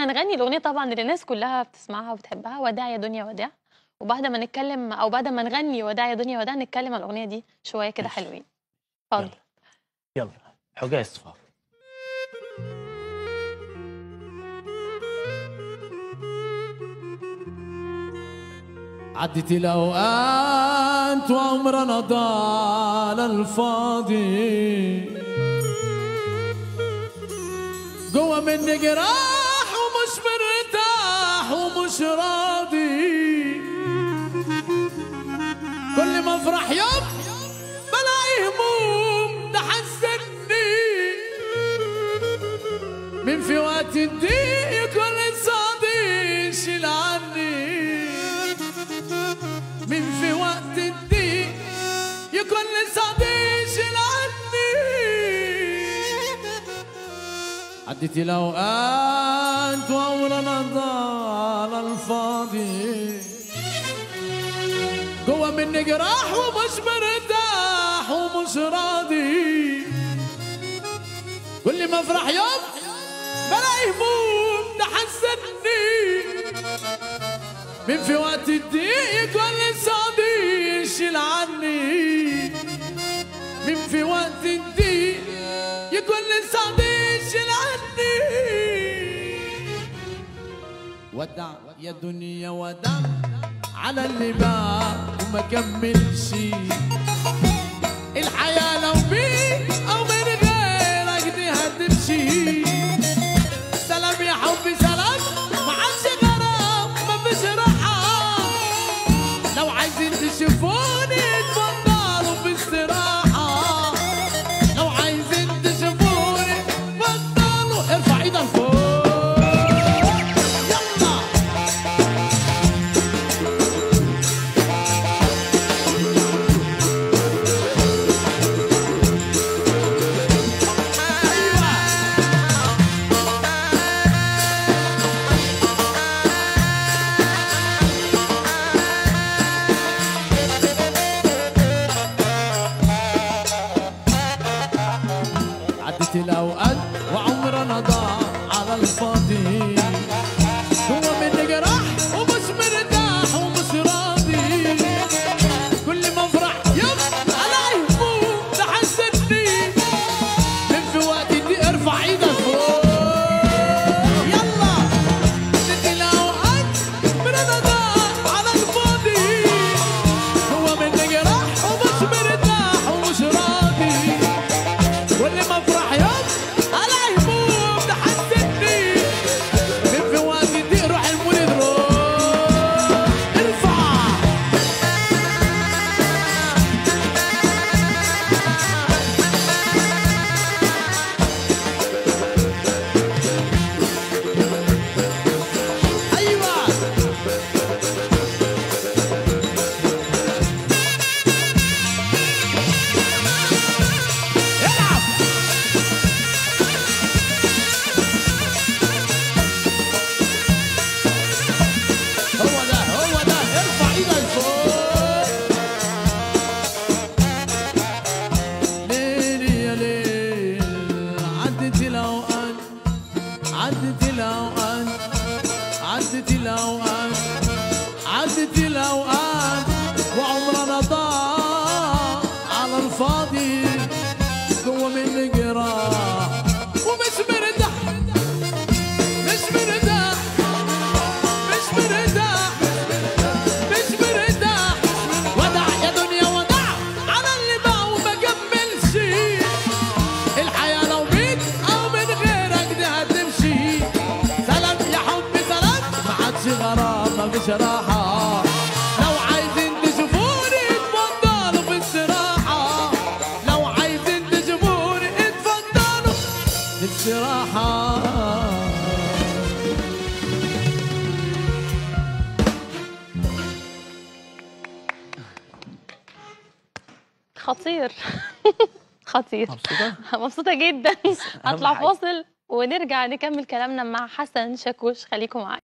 هنغني الأغنية طبعًا اللي الناس كلها بتسمعها وبتحبها، وداع يا دنيا وداع، وبعد ما نتكلم أو بعد ما نغني وداع يا دنيا وداع نتكلم على الأغنية دي شوية كده ماشي. حلوين. اتفضل. يلا حجاج صفار عدت الأوقات وعمرنا ضاع على الفاضي جوا مني جراح ومش مرتاح ومش راضي كل ما افرح يوم بلاقي هموم تحزني من في وقت الضيق كل صادي يشيل عني من في وقت الضيق يكون صديق يشيل عني عدت الأوقات وعمرنا ضاع على الفاضي جوا مني جراح ومش مرتاح ومش راضي كل ما افرح يوم بلاقي هموم تحزني من في وقت الضيق يكون صديق يشيل عني من في وقت الضيق يكون صديق يشيل عني ودع يا دنيا ودع على اللي باع وما كملش الحياة لو بيك أو من غيرك دي هتمشي سلام يا حبي سلام ما عادش غرام ما فيش راحة لو عايزين تشوفوني اتفضلوا باستراحة لو عايزين تشوفوني اتفضلوا ارفع ايدك فوق يلا عدت الاوقات وعمرنا ضاع على الفاضي هو من جراح ومش مرتاح ومش راضي كل ما افرح يوم الاقي هموم تحسدني من في وقت دي ارفع ايدك فوق يلا عدت الاوقات وعمرنا ضاع على الفاضي هو من جراح ومش مرتاح ومش راضي كل ما افرح يوم الاقي هموم تحسدني من في وقت دي روح المولد روح ارفع ايوه العب هو ده هو ده ارفع ايدك فوق ليل يا ليل عدت الاوقات عدت الاوقات عدت الاوقات عدت الاوقات وعمرنا ضاع على الفاضي جوا مني جراح ومش مرتاح مش مرتاح مش مرتاح مش مرتاح ودع يا دنيا ودع على اللي باع وما كملش الحياة لو بيك أو من غيرك دي هتمشي سلام يا حبي سلام ما عادش غرام ما فيش راحة لو عايزين تشوفوني اتفضلوا في استراحة لو عايزين تشوفوني اتفضلوا في استراحة خطير. خطير. مبسوطة؟ مبسوطة جدًا. هاطلع حاجة. فاصل ونرجع نكمل كلامنا مع حسن شاكوش خليكم معايا.